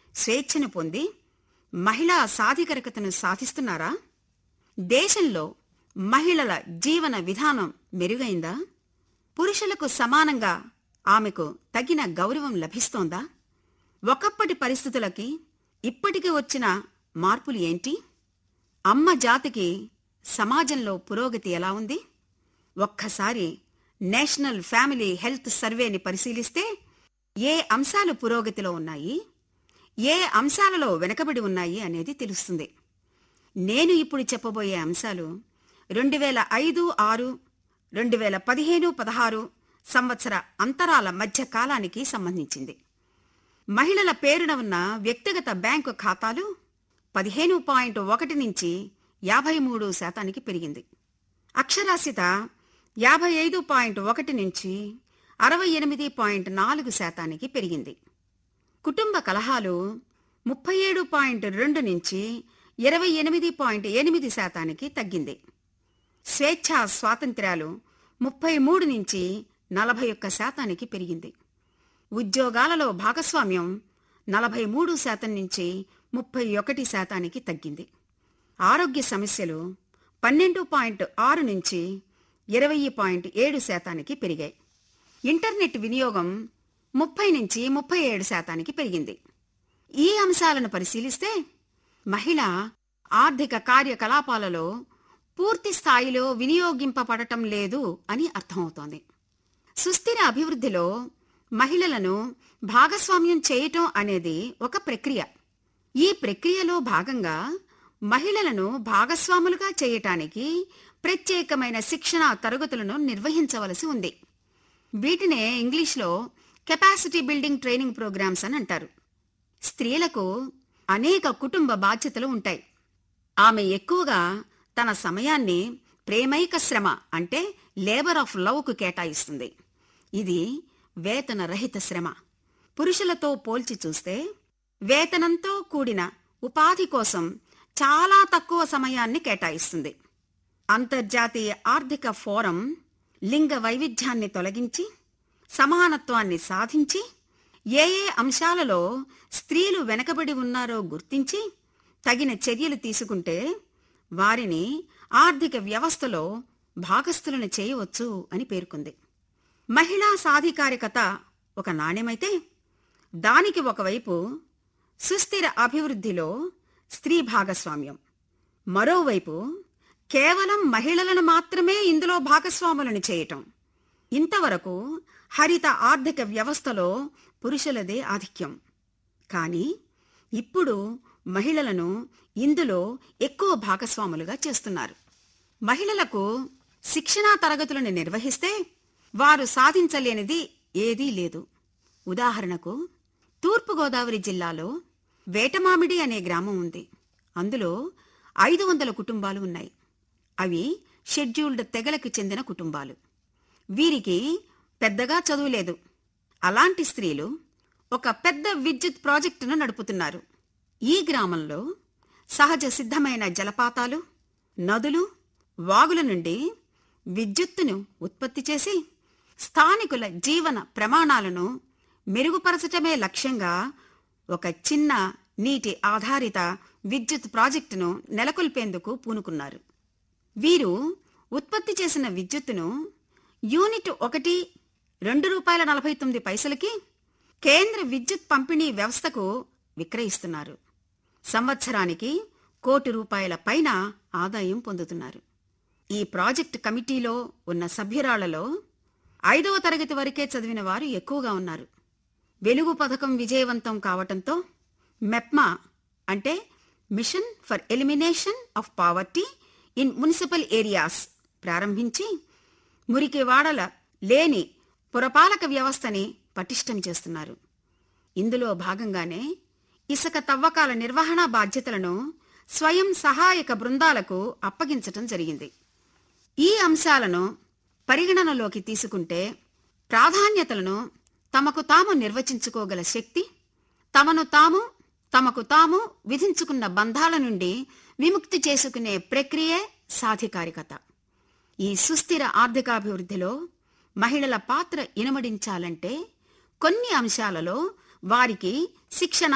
స్వేచ్ఛను పొంది మహిళా సాధికారికతను సాధిస్తున్నారా దేశంలో మహిళల జీవన విధానం మెరుగైందా పురుషులకు సమానంగా ఆమెకు తగిన గౌరవం లభిస్తోందా ఒకప్పటి పరిస్థితులకి ఇప్పటికి వచ్చిన మార్పులు ఏంటి అమ్మ జాతికి సమాజంలో పురోగతి ఎలా ఉంది ఒక్కసారి నేషనల్ ఫ్యామిలీ హెల్త్ సర్వేని పరిశీలిస్తే ఏ అంశాలు పురోగతిలో ఉన్నాయి ఏ అంశాలలో వెనకబడి ఉన్నాయి అనేది తెలుస్తుంది నేను ఇప్పుడు చెప్పబోయే అంశాలు రెండు వేల ఐదు ఆరు రెండు వేల పదిహేను పదహారు సంవత్సర అంతరాల మధ్య కాలానికి సంబంధించింది మహిళల పేరున ఉన్న వ్యక్తిగత బ్యాంకు ఖాతాలు పదిహేను పాయింట్ ఒకటి నుంచి యాభై మూడు శాతానికి పెరిగింది అక్షరాస్యత యాభై ఐదు పాయింట్ ఒకటి నుంచి అరవై ఎనిమిది పాయింట్ నాలుగు శాతానికి పెరిగింది కుటుంబ కలహాలు ముప్పై ఏడు పాయింట్ రెండు నుంచి ఇరవై ఎనిమిది పాయింట్ ఎనిమిది శాతానికి తగ్గింది స్వేచ్ఛా స్వాతంత్ర్యాలు ముప్పై మూడు నుంచి నలభై ఒక్క శాతానికి పెరిగింది ఉద్యోగాలలో భాగస్వామ్యం నలభై మూడు శాతం నుంచి ముప్పై ఒకటి శాతానికి తగ్గింది ఆరోగ్య సమస్యలు పన్నెండు పాయింట్ ఆరు నుంచి ఇరవై పాయింట్ ఏడు శాతానికి పెరిగాయి ఇంటర్నెట్ వినియోగం ముప్పై నుంచి ముప్పై ఏడు శాతానికి పెరిగింది ఈ అంశాలను పరిశీలిస్తే మహిళ ఆర్థిక కార్యకలాపాలలో పూర్తి స్థాయిలో వినియోగింపబడటం లేదు అని అర్థమవుతోంది సుస్థిర అభివృద్ధిలో మహిళలను భాగస్వామ్యం చేయటం అనేది ఒక ప్రక్రియ ఈ ప్రక్రియలో భాగంగా మహిళలను భాగస్వాములుగా చేయటానికి ప్రత్యేకమైన శిక్షణ తరగతులను నిర్వహించవలసి ఉంది వీటినే ఇంగ్లీష్లో కెపాసిటీ బిల్డింగ్ ట్రైనింగ్ ప్రోగ్రామ్స్ అని అంటారు స్త్రీలకు అనేక కుటుంబ బాధ్యతలు ఉంటాయి ఆమె ఎక్కువగా తన సమయాన్ని ప్రేమైక శ్రమ అంటే లేబర్ ఆఫ్ లవ్కు కేటాయిస్తుంది ఇది వేతన రహిత శ్రమ పురుషులతో పోల్చి చూస్తే వేతనంతో కూడిన ఉపాధి కోసం చాలా తక్కువ సమయాన్ని కేటాయిస్తుంది అంతర్జాతీయ ఆర్థిక ఫోరం లింగ వైవిధ్యాన్ని తొలగించి సమానత్వాన్ని సాధించి ఏ ఏ అంశాలలో స్త్రీలు వెనకబడి ఉన్నారో గుర్తించి తగిన చర్యలు తీసుకుంటే వారిని ఆర్థిక వ్యవస్థలో భాగస్థులను చేయవచ్చు అని పేర్కొంది మహిళా సాధికారికత ఒక నాణ్యమైతే దానికి ఒకవైపు సుస్థిర అభివృద్ధిలో స్త్రీ భాగస్వామ్యం మరోవైపు కేవలం మహిళలను మాత్రమే ఇందులో భాగస్వాములను చేయటం ఇంతవరకు హరిత ఆర్థిక వ్యవస్థలో పురుషులదే ఆధిక్యం కానీ ఇప్పుడు మహిళలను ఇందులో ఎక్కువ భాగస్వాములుగా చేస్తున్నారు మహిళలకు శిక్షణా తరగతులను నిర్వహిస్తే వారు సాధించలేనిది ఏదీ లేదు ఉదాహరణకు తూర్పుగోదావరి జిల్లాలో వేటమామిడి అనే గ్రామం ఉంది అందులో ఐదు వందల కుటుంబాలు ఉన్నాయి అవి షెడ్యూల్డ్ తెగలకు చెందిన కుటుంబాలు వీరికి పెద్దగా చదువులేదు అలాంటి స్త్రీలు ఒక పెద్ద విద్యుత్ ప్రాజెక్టును నడుపుతున్నారు ఈ గ్రామంలో సహజ సిద్ధమైన జలపాతాలు నదులు వాగుల నుండి విద్యుత్తును ఉత్పత్తి చేసి స్థానికుల జీవన ప్రమాణాలను మెరుగుపరచటమే లక్ష్యంగా ఒక చిన్న నీటి ఆధారిత విద్యుత్ ప్రాజెక్టును నెలకొల్పేందుకు పూనుకున్నారు వీరు ఉత్పత్తి చేసిన విద్యుత్తును యూనిట్ ఒకటి రెండు రూపాయల నలభై తొమ్మిది పైసలకి కేంద్ర విద్యుత్ పంపిణీ వ్యవస్థకు విక్రయిస్తున్నారు సంవత్సరానికి కోటి రూపాయల పైన ఆదాయం పొందుతున్నారు ఈ ప్రాజెక్ట్ కమిటీలో ఉన్న సభ్యురాళ్లలో ఐదవ తరగతి వరకే చదివిన వారు ఎక్కువగా ఉన్నారు వెలుగు పథకం విజయవంతం కావటంతో మెప్మా అంటే mission for elimination of poverty in municipal areas ప్రారంభించి మురికి వాడల లేని పురపాలక వ్యవస్థని పటిష్టం చేస్తున్నారు ఇందులో భాగంగానే ఇసుక తవ్వకాల నిర్వహణ బాధ్యతలను స్వయం సహాయక బృందాలకు అప్పగించటం జరిగింది ఈ అంశాలను పరిగణనలోకి తీసుకుంటే ప్రాధాన్యతలను తమకు తాము నిర్వచించుకోగల శక్తి తమను తాము తమకు తాము విధించుకున్న బంధాల నుండి విముక్తి చేసుకునే ప్రక్రియే సాధికారికత ఈ సుస్థిర ఆర్థికాభివృద్ధిలో మహిళల పాత్ర ఇనమడించాలంటే కొన్ని అంశాలలో వారికి శిక్షణ